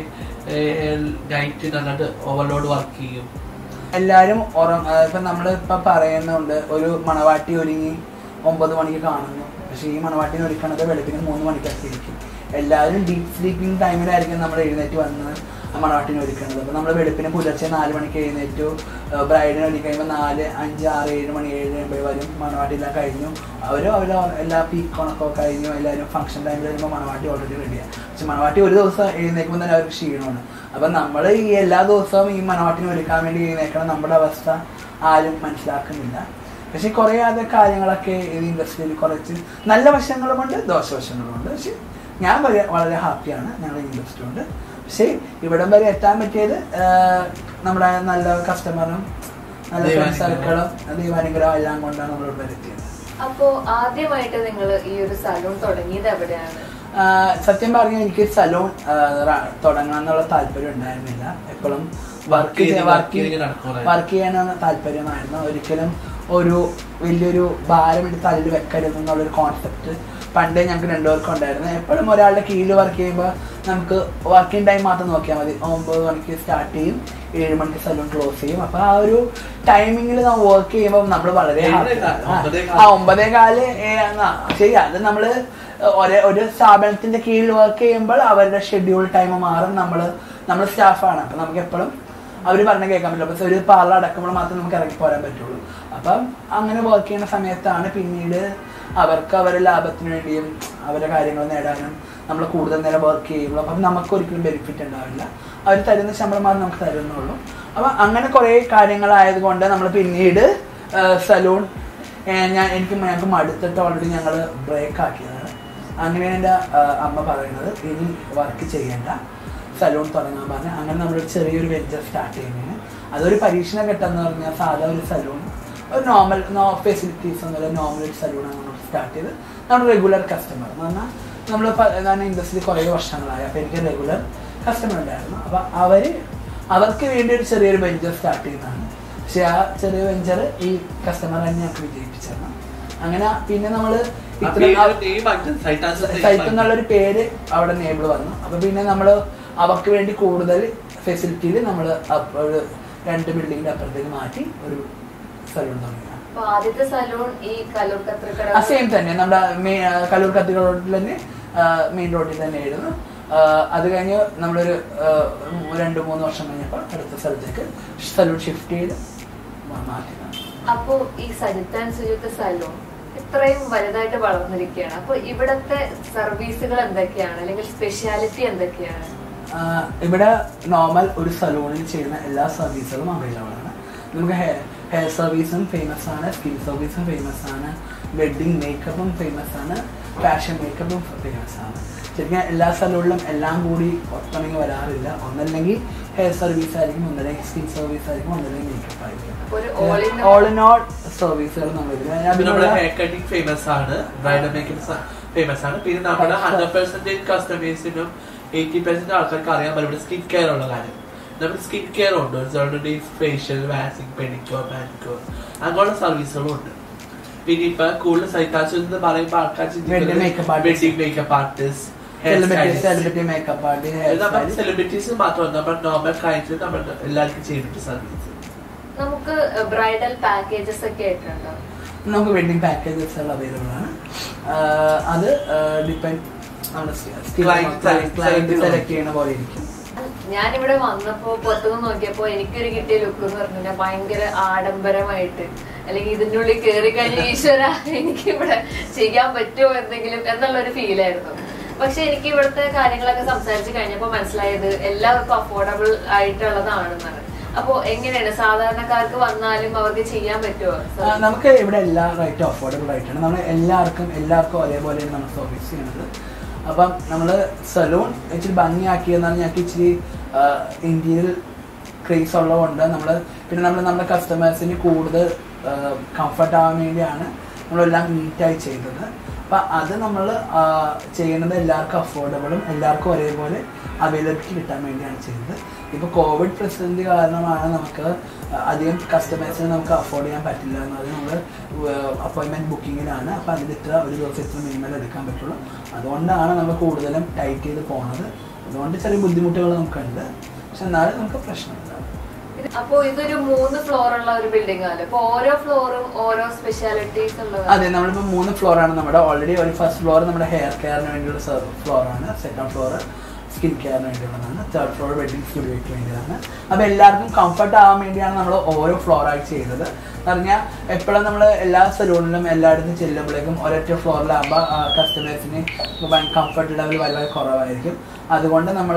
Speaker 3: നൈറ്റ് നന്നായിട്ട് ഓവർലോഡ് വർക്ക് ചെയ്യും
Speaker 2: എല്ലാരും ഉറ- ആ, ഇപ്പൊ നമ്മള് ഇപ്പൊ പറയുന്നുണ്ട് ഒരു മണവാട്ടി ഒരുങ്ങി ഒമ്പത് മണിക്ക് കാണുന്നു പക്ഷെ ഈ മണവാട്ടിനെ ഒരുക്കണത് വെളുപ്പിന് മൂന്ന് മണിക്കൊക്കെ ഇരിക്കും എല്ലാവരും ഡീപ് സ്ലീപ്പിംഗ് ടൈമിലായിരിക്കും നമ്മൾ എഴുന്നേറ്റ് വന്ന് ആ മണവാട്ടിനെ ഒരുക്കണത് അപ്പൊ നമ്മൾ വെളുപ്പിന് പുലർച്ചെ നാല് മണിക്ക് എഴുന്നേറ്റു ബ്രൈഡിനെ ഒരുക്കി കഴിയുമ്പോൾ നാല് അഞ്ച് ആറ് ഏഴ് മണി ഏഴ് എൺപത് വരും മണവാട്ടി എല്ലാം കഴിഞ്ഞു അവരും അവരെ എല്ലാ പീക്കോണൊക്കെ കഴിഞ്ഞു എല്ലാവരും ഫംഗ്ഷൻ ടൈമിൽ വരുമ്പോൾ മണവാട്ടി ഓൾറെഡി റെഡിയാണ് പക്ഷെ മണവാട്ടി ഒരു ദിവസം എഴുന്നേൽക്കുമ്പോൾ തന്നെ അവർക്ക് ക്ഷീണമാണ് അപ്പൊ നമ്മൾ ഈ എല്ലാ ദിവസവും ഈ മണവാട്ടിനെ ഒരുക്കാൻ വേണ്ടി എഴുന്നേക്കണം നമ്മുടെ അവസ്ഥ ആരും മനസ്സിലാക്കുന്നില്ല പക്ഷെ കുറെ അത് കാര്യങ്ങളൊക്കെ ഈ ഇൻഡസ്ട്രിയിൽ കുറച്ച് നല്ല വശങ്ങളുമുണ്ട് ദോഷവശങ്ങളുമുണ്ട് പക്ഷെ ഞാൻ വളരെ വളരെ ഹാപ്പിയാണ് ഞങ്ങളുടെ ഇൻഡസ്ട്രി കൊണ്ട് പക്ഷേ ഇവിടം വരെ എത്താൻ പറ്റിയത് ആഹ്, നമ്മുടെ നല്ല കസ്റ്റമറും നല്ല ഫ്രണ്ട് സർക്കിളും ദൈവാനുഗ്രഹം എല്ലാം കൊണ്ടാണ് നമ്മൾ ഇവിടെ വരെ എത്തിയത്
Speaker 1: അപ്പോ ആദ്യമായിട്ട് നിങ്ങൾ ഈ ഒരു സലൂൺ തുടങ്ങിയത് എവിടെയാണ്
Speaker 2: ആഹ് സത്യം പറഞ്ഞാൽ എനിക്ക് സലൂൺ തുടങ്ങണം എന്നുള്ള താല്പര്യം ഉണ്ടായിരുന്നില്ല എപ്പോഴും വർക്ക്
Speaker 3: ചെയ്ത്
Speaker 2: വർക്ക്
Speaker 3: work ചെയ്ത് നടക്കുമായിരുന്നു.
Speaker 2: വർക്ക് ചെയ്യാനാണ് താല്പര്യമായിരുന്നു ഒരിക്കലും ഒരു വലിയൊരു ഭാരം എടുത്ത് തല്ലിൽ വെക്കരുത് എന്നുള്ളൊരു കോൺസെപ്റ്റ് പണ്ടേ ഞങ്ങൾക്ക് രണ്ടുപേർക്കും ഉണ്ടായിരുന്നു എപ്പോഴും ഒരാളുടെ കീഴിൽ വർക്ക് ചെയ്യുമ്പോൾ നമുക്ക് വർക്കിംഗ് ടൈം മാത്രം നോക്കിയാൽ മതി ഒമ്പത് മണിക്ക് സ്റ്റാർട്ട് ചെയ്യും ഏഴ് മണിക്ക് സലൂൺ ക്ലോസ് ചെയ്യും അപ്പൊ ആ ഒരു ടൈമിങ്ങിൽ നമ്മൾ വർക്ക് ചെയ്യുമ്പോൾ നമ്മൾ വളരെ
Speaker 3: ഏഴ്
Speaker 2: happy
Speaker 3: കാല്,
Speaker 2: ആണ്.
Speaker 3: ഒമ്പതേ
Speaker 2: ആ ഒമ്പതേ കാല് ഏ- ആ, ശരി അത് നമ്മള് ഒരേ ഒരു സ്ഥാപനത്തിന്റെ കീഴിൽ വർക്ക് ചെയ്യുമ്പോൾ അവരുടെ ഷെഡ്യൂൾ ടൈം മാറും നമ്മള് നമ്മൾ സ്റ്റാഫാണ് അപ്പൊ നമുക്ക് എപ്പോഴും അവർ പറഞ്ഞ കേൾക്കാൻ പറ്റില്ല പക്ഷെ ഒരു പാർലർ അടക്കുമ്പോൾ മാത്രമേ നമുക്ക് ഇറങ്ങി പോരാൻ പറ്റുള്ളൂ അപ്പം അങ്ങനെ വർക്ക് ചെയ്യുന്ന സമയത്താണ് പിന്നീട് അവർക്ക് അവരുടെ ലാഭത്തിന് വേണ്ടിയും അവരുടെ കാര്യങ്ങൾ നേടാനും നമ്മൾ കൂടുതൽ നേരം വർക്ക് ചെയ്യുള്ളൂ അപ്പം നമുക്ക് ഒരിക്കലും ബെനിഫിറ്റ് ഉണ്ടാവില്ല അവർ തരുന്ന ശമ്പളം മാത്രമേ നമുക്ക് തരുന്നുള്ളൂ അപ്പം അങ്ങനെ കുറേ കാര്യങ്ങളായതുകൊണ്ട് നമ്മൾ പിന്നീട് സലൂൺ ഞാൻ എനിക്ക് ഞങ്ങൾക്ക് മടുത്തിട്ട് ഓൾറെഡി ഞങ്ങൾ ബ്രേക്ക് ആക്കിയതാണ് അങ്ങനെയാണ് എൻ്റെ അമ്മ പറയുന്നത് ഇനി വർക്ക് ചെയ്യേണ്ട സലൂൺ തുടങ്ങാൻ പറഞ്ഞു അങ്ങനെ നമ്മളൊരു ചെറിയൊരു വെഞ്ചർ സ്റ്റാർട്ട് ചെയ്യുന്നതിന് അതൊരു പരീക്ഷണ ഘട്ടം എന്ന് പറഞ്ഞാൽ സാധാ ഒരു സലൂൺ ഒരു നോർമൽ നോ ഫെസിലിറ്റീസ് ഒന്നുമില്ല നോർമൽ ഒരു സലൂണാണ് നമ്മൾ സ്റ്റാർട്ട് ചെയ്ത് നമ്മുടെ റെഗുലർ കസ്റ്റമർ എന്ന് പറഞ്ഞാൽ നമ്മൾ ഞാൻ ഇൻഡസ്ട്രിയിൽ കുറേ വർഷങ്ങളായി അപ്പോൾ എനിക്ക് റെഗുലർ കസ്റ്റമർ ഉണ്ടായിരുന്നു അപ്പോൾ അവർ അവർക്ക് വേണ്ടി ഒരു ചെറിയൊരു വെഞ്ചർ സ്റ്റാർട്ട് ചെയ്യുന്നതാണ് പക്ഷെ ആ ചെറിയ വെഞ്ചർ ഈ കസ്റ്റമർ തന്നെ ഞങ്ങൾക്ക് വിജയിപ്പിച്ചതാണ് അങ്ങനെ പിന്നെ നമ്മൾ സൈറ്റ് എന്നുള്ളൊരു പേര് അവിടെ നേബിൾ വന്നു അപ്പൊ പിന്നെ നമ്മൾ അവർക്ക് വേണ്ടി കൂടുതൽ ഫെസിലിറ്റിയിൽ നമ്മൾ ഒരു രണ്ട് ബിൽഡിങ്ങിന്റെ അപ്പുറത്തേക്ക് മാറ്റി ഒരു സലൂൺ തുടങ്ങി
Speaker 1: അപ്പൊ ആദ്യത്തെ സലൂൺ ഈ കലൂർ
Speaker 2: ആ
Speaker 1: കത്രിക്കട
Speaker 2: സെയിം തന്നെ നമ്മുടെ മെയിൻ കല്ലൂർ കത്തിക റോഡിൽ തന്നെ മെയിൻ റോഡിൽ തന്നെ ആയിരുന്നു ആ, അത് കഴിഞ്ഞ് നമ്മളൊരു ആ, രണ്ട് മൂന്ന് വർഷം കഴിഞ്ഞപ്പോൾ അടുത്ത സ്ഥലത്തേക്ക് സലൂൺ ഷിഫ്റ്റ് ചെയ്ത് മാ- മാറ്റിയതാണ്
Speaker 1: അപ്പോ ഈ സജിത്ത് ആൻഡ് സുജിത്ത് സലൂൺ ഇത്രയും വലുതായിട്ട് വളർന്നിരിക്കുകയാണ് അപ്പൊ ഇവിടത്തെ സർവീസുകൾ എന്തൊക്കെയാണ് അല്ലെങ്കിൽ സ്പെഷ്യാലിറ്റി എന്തൊക്കെയാണ്
Speaker 2: ആഹ് ഇവിടെ നോർമൽ ഒരു സലൂണിൽ ചെയ്യുന്ന എല്ലാ സർവീസുകളും അവൈലബിൾ ആണ് നമുക്ക് ഹെയർ ഹെയർ സർവീസും ഫേമസ് ആണ് സ്കിൻ സർവീസും ഫേമസ് ആണ് വെഡിങ് മേക്കപ്പും ഫേമസ് ആണ് ഫാഷൻ മേക്കപ്പും ഫേമസ് ആണ് ശരിക്കും എല്ലാ സലൂണിലും എല്ലാം കൂടി ഒത്തണങ്ങി വരാറില്ല ഒന്നല്ലെങ്കിൽ ഹെയർ സർവീസ് ആയിരിക്കും ഒന്നല്ലെങ്കിൽ സ്കിൻ സർവീസ് ആയിരിക്കും ഒന്നല്ലെങ്കിൽ മേക്കപ്പ്
Speaker 1: അപ്പൊ ഒരു all in
Speaker 2: ആയിരിക്കും
Speaker 1: all-
Speaker 2: ഓൾ ഇൻ ഓൾ സർവീസുകൾ നമ്മൾ
Speaker 3: നമ്മുടെ
Speaker 2: ഇതിൽ
Speaker 3: ഹെയർ കട്ടിങ് ഫേമസ് ആണ് ബ്രൈഡൽ മേക്കപ്പ് ഫേമസ് ആണ് പിന്നെ നമ്മുടെ ഹൺഡ്രഡ് പെർസെന്റേജ് കസ്റ്റമേഴ്സിനും എയ്റ്റി പെർസെന്റ് ആൾക്കാർക്ക് അറിയാൻ പറ്റും ഇവിടെ സ്കിൻ കെയർ ഉള്ള കാര്യം നമ്മൾ സ്കിൻ കെയർ ഉണ്ട് already facial waxing pedicure manicure അങ്ങനെയുള്ള സർവീസുകളും ഉണ്ട് പിന്നെ ഇപ്പൊ കൂടുതൽ സൈക്കാസ് എന്ന് പറയുമ്പോൾ ആൾക്കാർ
Speaker 2: Wedding makeup artist.
Speaker 3: Wedding makeup artist
Speaker 2: celebrity celebrity makeup ആർട്ടി ഹെയർ
Speaker 3: നമ്മൾ സെലിബ്രിറ്റീസ് മാത്രമല്ല നമ്മൾ നോർമൽ ക്ലയൻസിന് നമ്മൾ എല്ലാവർക്കും ചെയ്യുന്നുണ്ട് സർവീസ്
Speaker 1: നമുക്ക് ബ്രൈഡൽ പാക്കേജസ് ഒക്കെ ആയിട്ടുണ്ടോ
Speaker 2: നമുക്ക് വെഡിങ് പാക്കേജസ് അവൈലബിൾ ആണ് ആഹ് അത് ഡിപ്പെൻഡ് നമ്മുടെ
Speaker 3: Client select-
Speaker 2: client
Speaker 3: select
Speaker 2: select ചെയ്യുന്ന പോലെ ഇരിക്കും
Speaker 1: ഞാനിവിടെ വന്നപ്പോ പുറത്തുനിന്ന് നോക്കിയപ്പോ എനിക്കൊരു കിട്ടിയ ലുക്ക് എന്ന് പറഞ്ഞു കഴിഞ്ഞാൽ ഭയങ്കര ആഡംബരമായിട്ട് അല്ലെങ്കിൽ ഇതിന്റെ ഉള്ളിൽ കയറി കഴിഞ്ഞ ഈശ്വര എനിക്ക് ഇവിടെ ചെയ്യാൻ പറ്റുമോ എന്തെങ്കിലും എന്നുള്ള ഒരു ഫീലായിരുന്നു പക്ഷെ എനിക്ക് ഇവിടുത്തെ കാര്യങ്ങളൊക്കെ സംസാരിച്ച് കഴിഞ്ഞപ്പോൾ മനസ്സിലായത് എല്ലാവർക്കും അഫോർഡബിൾ ആയിട്ടുള്ളതാണെന്നാണ് അപ്പോ എങ്ങനെയാണ് സാധാരണക്കാർക്ക് വന്നാലും അവർക്ക് ചെയ്യാൻ പറ്റുമോ
Speaker 2: ആഹ് നമുക്ക് ഇവിടെ എല്ലാ റേറ്റും അഫോർഡബിൾ ആയിട്ടാണ് നമ്മൾ എല്ലാവർക്കും എല്ലാവർക്കും ഒരേപോലെയാണ് നമ്മൾ സർവീസ് ചെയ്യുന്നത് അപ്പം നമ്മൾ സലൂൺ ഇച്ചിരി ഭംഗിയാക്കിയെന്നാണ് ഞങ്ങൾക്ക് ഇച്ചിരി ഇന്ത്യയിൽ ക്രേസ് ഉള്ളതുകൊണ്ട് നമ്മൾ പിന്നെ നമ്മൾ നമ്മുടെ കസ്റ്റമേഴ്സിന് കൂടുതൽ കംഫർട്ട് ആവാൻ വേണ്ടിയാണ് നമ്മളെല്ലാം നീറ്റായി ചെയ്തത് അപ്പൊ അത് നമ്മൾ ചെയ്യുന്നത് എല്ലാവർക്കും അഫോർഡബിളും എല്ലാവർക്കും ഒരേപോലെ അവൈലബിലിറ്റി കിട്ടാൻ വേണ്ടിയാണ് ചെയ്യുന്നത് ഇപ്പോൾ കോവിഡ് പ്രതിസന്ധി കാരണമാണ് നമുക്ക് അധികം കസ്റ്റമേഴ്സിന് നമുക്ക് അഫോർഡ് ചെയ്യാൻ പറ്റില്ല എന്നത് നമ്മൾ അപ്പോയിൻമെൻറ്റ് ബുക്കിങ്ങിലാണ് അപ്പോൾ അതിൽ ഇത്ര ഒരു ദിവസം ഇത്ര മിനിമം എടുക്കാൻ പറ്റുള്ളൂ അതുകൊണ്ടാണ് നമ്മൾ കൂടുതലും ടൈറ്റ് ചെയ്ത് പോണത് അതുകൊണ്ട് ചെറിയ ബുദ്ധിമുട്ടുകൾ നമുക്കുണ്ട് പക്ഷെ എന്നാലും നമുക്ക് പ്രശ്നമില്ല
Speaker 1: അപ്പോ ഇതൊരു മൂന്ന് ഫ്ലോർ ഉള്ള ഒരു ബിൽഡിംഗ് ആണ് അപ്പൊ ഓരോ ഫ്ലോറും ഓരോ സ്പെഷ്യാലിറ്റീസ് ഉള്ളതാണ്
Speaker 2: അതെ നമ്മളിപ്പോൾ മൂന്ന് ഫ്ലോറാണ് നമ്മുടെ ഓൾറെഡി ഒരു ഫസ്റ്റ് ഫ്ലോർ നമ്മുടെ ഹെയർ കെയറിന് വേണ്ടിയുള്ള ഫ്ലോറാണ് സെക്കൻഡ് ഫ്ലോർ സ്കിൻ കെയറിന് വേണ്ടിയുള്ളതാണ് തേർഡ് ഫ്ലോർ വെഡിങ് സ്റ്റുഡിയോയ്ക്ക് വേണ്ടിയാണ് അപ്പോൾ എല്ലാവർക്കും കംഫർട്ട് ആവാൻ വേണ്ടിയാണ് നമ്മൾ ഓരോ ഫ്ലോറായി ചെയ്തത് എന്ന് പറഞ്ഞാൽ എപ്പോഴും നമ്മൾ എല്ലാ സലൂണിലും എല്ലായിടത്തും ചെല്ലുമ്പോഴേക്കും ഒരൊറ്റ ഫ്ലോറിലാകുമ്പോൾ കസ്റ്റമേഴ്സിന് കംഫർട്ട് ലെവൽ വളരെ കുറവായിരിക്കും അതുകൊണ്ട് നമ്മൾ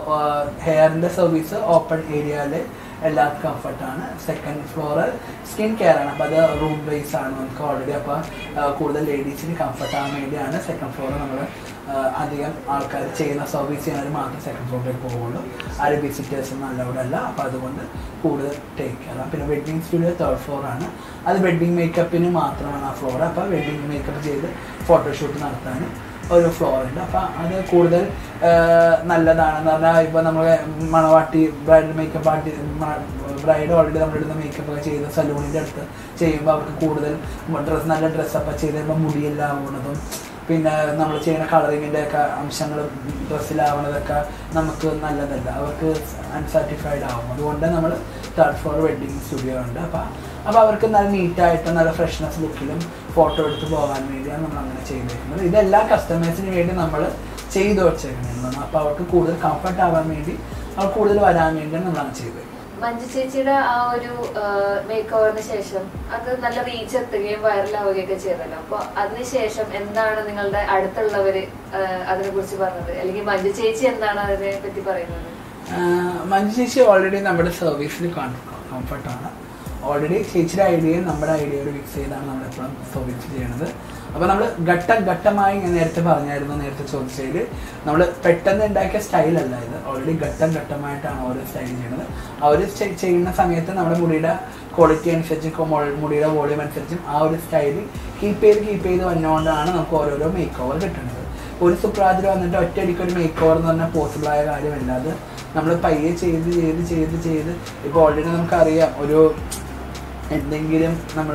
Speaker 2: ഹെയറിൻ്റെ സർവീസ് ഓപ്പൺ ഏരിയയിൽ എല്ലാവർക്കും കംഫർട്ടാണ് സെക്കൻഡ് ഫ്ലോർ സ്കിൻ കെയർ ആണ് അപ്പോൾ അത് റൂം ബേസ് ആണ് നമുക്ക് ഓൾറെഡി അപ്പോൾ കൂടുതൽ ലേഡീസിന് കംഫർട്ട് ആവാൻ വേണ്ടിയാണ് സെക്കൻഡ് ഫ്ലോർ നമ്മൾ അധികം ആൾക്കാർ ചെയ്യുന്ന സർവീസ് ചെയ്യുന്നവർ മാത്രം സെക്കൻഡ് ഫ്ലോറിലേക്ക് പോകുള്ളൂ ആരും വിസിറ്റേഴ്സ് അലൗഡ് അല്ല അപ്പോൾ അതുകൊണ്ട് കൂടുതൽ ടേക്ക് കെയർ പിന്നെ വെഡ്ഡിങ് സ്റ്റുഡിയോ തേർഡ് ഫ്ലോർ ആണ് അത് വെഡ്ഡിങ് മേക്കപ്പിന് മാത്രമാണ് ആ ഫ്ലോർ അപ്പോൾ വെഡ്ഡിങ് മേക്കപ്പ് ചെയ്ത് ഫോട്ടോഷൂട്ട് നടത്താനും ഒരു ഫ്ലോർ ഉണ്ട് അപ്പം അത് കൂടുതൽ ആ, നല്ലതാണെന്ന് പറഞ്ഞാൽ ഇപ്പോൾ നമ്മൾ മണവാട്ടി ബ്രൈഡൽ മേക്കപ്പ് ആർട്ടി ബ്രൈഡ് ഓൾറെഡി നമ്മളിടുന്ന മേക്കപ്പ് ഒക്കെ ചെയ്ത് സലൂണിൻ്റെ അടുത്ത് ചെയ്യുമ്പോൾ അവർക്ക് കൂടുതൽ ഡ്രസ്സ് നല്ല ഡ്രസ്സപ്പ് ചെയ്ത് കഴിയുമ്പോൾ മുടിയെല്ലാം ആവുന്നതും പിന്നെ നമ്മൾ ചെയ്യുന്ന കളറിങ്ങിൻ്റെ ഒക്കെ അംശങ്ങൾ ഡ്രസ്സിലാവുന്നതൊക്കെ നമുക്ക് നല്ലതല്ല അവർക്ക് അൺസാറ്റിസ്ഫൈഡ് ആവും അതുകൊണ്ട് നമ്മൾ തേർഡ് ഫ്ലോർ വെഡ്ഡിങ് സ്റ്റുഡിയോ ഉണ്ട് അപ്പം അപ്പോൾ അവർക്ക് നല്ല നീറ്റായിട്ട് നല്ല ഫ്രഷ്നെസ് ലുക്കിലും ഫോട്ടോ എടുത്ത് പോകാൻ വേണ്ടിയാണ് നമ്മൾ അങ്ങനെ ചെയ്തേക്കുന്നത് ഇതെല്ലാം കസ്റ്റമേഴ്സിന് വേണ്ടി നമ്മൾ ചെയ്തു വെച്ചേക്കുന്നതാണ് അപ്പോൾ അവർക്ക് കൂടുതൽ കംഫർട്ട് ആവാൻ വേണ്ടി അവർ കൂടുതൽ വരാൻ വേണ്ടിയാണ് നമ്മൾ അങ്ങനെ ചെയ്തത്
Speaker 1: മഞ്ജു ചേച്ചിയുടെ ആ ഒരു മേക്ക് ഓവറിന് ശേഷം അത് നല്ല റീച്ച് എത്തുകയും വൈറലാവുകയൊക്കെ ചെയ്തല്ലോ അപ്പൊ അതിനുശേഷം എന്താണ് നിങ്ങളുടെ അടുത്തുള്ളവര് അതിനെ കുറിച്ച് പറഞ്ഞത് അല്ലെങ്കിൽ മഞ്ജു ചേച്ചി എന്താണ് അതിനെ പറ്റി പറയുന്നത്
Speaker 2: ആഹ് മഞ്ജു ചേച്ചി ഓൾറെഡി നമ്മുടെ സർവീസിൽ കംഫർട്ടാണ് ഓൾറെഡി ചേച്ചിയുടെ ഐഡിയയും നമ്മുടെ ഐഡിയയോട് മിക്സ് ചെയ്താണ് നമ്മൾ എപ്പോഴും സർവീസ് ചെയ്യണത് അപ്പോൾ നമ്മൾ ഘട്ടം ഘട്ടമായി ഞാൻ നേരത്തെ പറഞ്ഞായിരുന്നു നേരത്തെ ചോദിച്ചതിൽ നമ്മൾ പെട്ടെന്ന് ഉണ്ടാക്കിയ സ്റ്റൈലല്ല ഇത് ഓൾറെഡി ഘട്ടം ഘട്ടമായിട്ടാണ് ഓരോ സ്റ്റൈൽ ചെയ്യുന്നത് അവർ ചെയ്യുന്ന സമയത്ത് നമ്മുടെ മുടിയുടെ ക്വാളിറ്റി അനുസരിച്ചും കൊ- മൊ- മുടിയുടെ വോളിയം അനുസരിച്ചും ആ ഒരു സ്റ്റൈൽ കീപ്പ് ചെയ്ത് കീപ്പ് ചെയ്ത് വന്നുകൊണ്ടാണ് നമുക്ക് ഓരോരോ മേക്ക് ഓവർ കിട്ടുന്നത് ഒരു സുപ്രാതിൽ വന്നിട്ട് ഒറ്റയടിക്ക് ഒരു മേക്ക് ഓവർ എന്ന് പറഞ്ഞാൽ പോസിബിൾ ആയ കാര്യമല്ല അത് നമ്മൾ പയ്യെ ചെയ്ത് ചെയ്ത് ചെയ്ത് ചെയ്ത് ഇപ്പോൾ ഓൾറെഡി നമുക്കറിയാം ഒരു എന്തെങ്കിലും നമ്മൾ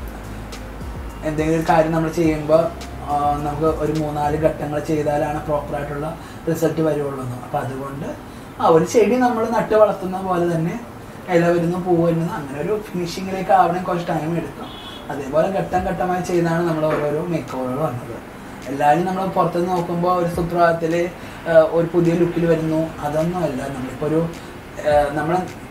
Speaker 2: എന്തെങ്കിലും ഒരു കാര്യം നമ്മൾ ചെയ്യുമ്പോൾ നമുക്ക് ഒരു മൂന്നാല് ഘട്ടങ്ങൾ ചെയ്താലാണ് പ്രോപ്പറായിട്ടുള്ള റിസൾട്ട് വരുവുള്ളൂ എന്ന് അപ്പോൾ അതുകൊണ്ട് ആ ഒരു ചെടി നമ്മൾ നട്ട് വളർത്തുന്ന പോലെ തന്നെ ഇല വരുന്നു പൂവ് വരുന്നു അങ്ങനെ ഒരു ഫിനിഷിങ്ങിലേക്ക് ആവണേ കുറച്ച് ടൈം എടുക്കും അതേപോലെ ഘട്ടം ഘട്ടമായി ചെയ്താണ് നമ്മൾ ഓരോരോ മേക്ക് ഓവറുകൾ വന്നത് എല്ലാവരും നമ്മൾ പുറത്തുനിന്ന് നോക്കുമ്പോൾ ഒരു സുപ്രഭാതത്തിൽ ഒരു പുതിയ ലുക്കിൽ വരുന്നു അതൊന്നും അല്ല നമ്മളിപ്പോൾ ഒരു നമ്മൾ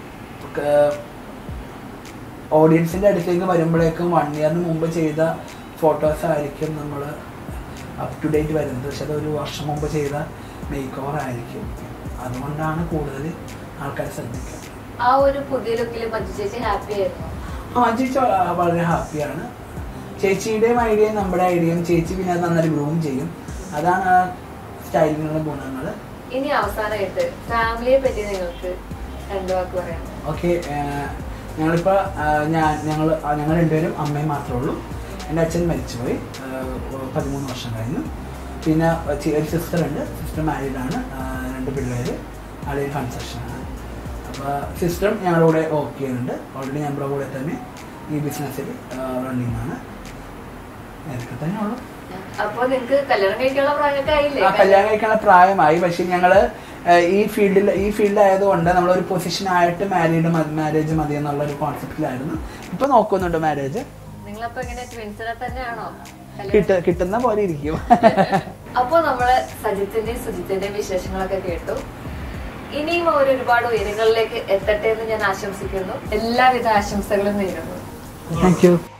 Speaker 2: ഓഡിയൻസിൻ്റെ അടുത്തേക്ക് വരുമ്പോഴേക്കും വൺ ഇയറിന് മുമ്പ് ചെയ്ത ഫോട്ടോസ് ആയിരിക്കും നമ്മൾ അപ് ടു ഡേറ്റ് വരുന്നത് പക്ഷെ അത് ഒരു വർഷം മുമ്പ് ചെയ്ത മേക്ക് ഓവർ ആയിരിക്കും അതുകൊണ്ടാണ് കൂടുതൽ ആൾക്കാർ ശ്രദ്ധിക്കുക
Speaker 1: ആ ഒരു പുതിയ ലുക്കിൽ മഞ്ജു ചേച്ചി ഹാപ്പി ആയിരുന്നു
Speaker 2: ആ ചേച്ചി വ- വളരെ ഹാപ്പിയാണ് ചേച്ചിയുടെയും ഐഡിയയും നമ്മുടെ ഐഡിയയും ചേച്ചി പിന്നെ അത് നന്നായി ഗ്രൂം ചെയ്യും അതാണ് ആ സ്റ്റൈലിനുള്ള ഗുണങ്ങൾ
Speaker 1: ഇനി അവസാനമായിട്ട് ഫാമിലിയെ പറ്റി നിങ്ങൾക്ക് രണ്ടു വാക്ക് പറയാം
Speaker 2: ഓക്കെ ഞങ്ങളിപ്പോൾ ഞാൻ ഞങ്ങൾ ഞങ്ങൾ രണ്ടുപേരും അമ്മയും മാത്രമേ ഉള്ളൂ എൻ്റെ അച്ഛൻ മരിച്ചുപോയി ആ, പതിമൂന്ന് വർഷം കഴിഞ്ഞു പിന്നെ ചെ- ഒരു സിസ്റ്റർ ഉണ്ട് സിസ്റ്റർ മാരീഡ് ആണ് ആ, രണ്ട് പിള്ളേർ ആളൊരു കൺസ്ട്രക്ഷനാണ് അപ്പോൾ സിസ്റ്ററും ഞങ്ങളുടെ കൂടെ വർക്ക് ചെയ്യുന്നുണ്ട് ഓൾറെഡി ഞങ്ങളുടെ കൂടെ തന്നെ ഈ ബിസിനസ്സിൽ റണ്ണിങ് ആണ് ഇതൊക്കെ തന്നെ ഉള്ളൂ
Speaker 1: അപ്പൊ നിങ്ങക്ക് കല്യാണം കഴിക്കാനുള്ള പ്രായമൊക്കെ ആയില്ലേ
Speaker 2: ആ കല്യാണം കഴിക്കാനുള്ള പ്രായമായി പക്ഷെ ഞങ്ങള് ഏഹ്, ഈ ഫീൽഡിൽ ഈ ഫീൽഡ് ആയതുകൊണ്ട് നമ്മളൊരു പൊസിഷൻ ആയിട്ട് മാരീഡ് മാരേജ് മതി എന്നുള്ള ഒരു കോൺസെപ്റ്റിലായിരുന്നു ഇപ്പൊ നോക്കുന്നുണ്ട് മാരേജ്
Speaker 1: നിങ്ങളപ്പോ എങ്ങനെ ട്വിൻസിനെ തന്നെയാണോ കല്യാണം
Speaker 2: കിട്ട കിട്ടുന്ന പോലെ ഇരിക്കും
Speaker 1: അപ്പോ നമ്മള് സജിത്തിന്റെയും സുജിത്തിന്റെയും വിശേഷങ്ങളൊക്കെ കേട്ടു ഇനിയും അവർ ഒരുപാട് ഉയരങ്ങളിലേക്ക് എത്തട്ടെ എന്ന് ഞാൻ ആശംസിക്കുന്നു എല്ലാവിധ ആശംസകളും നേരുന്നു
Speaker 2: താങ്ക് യു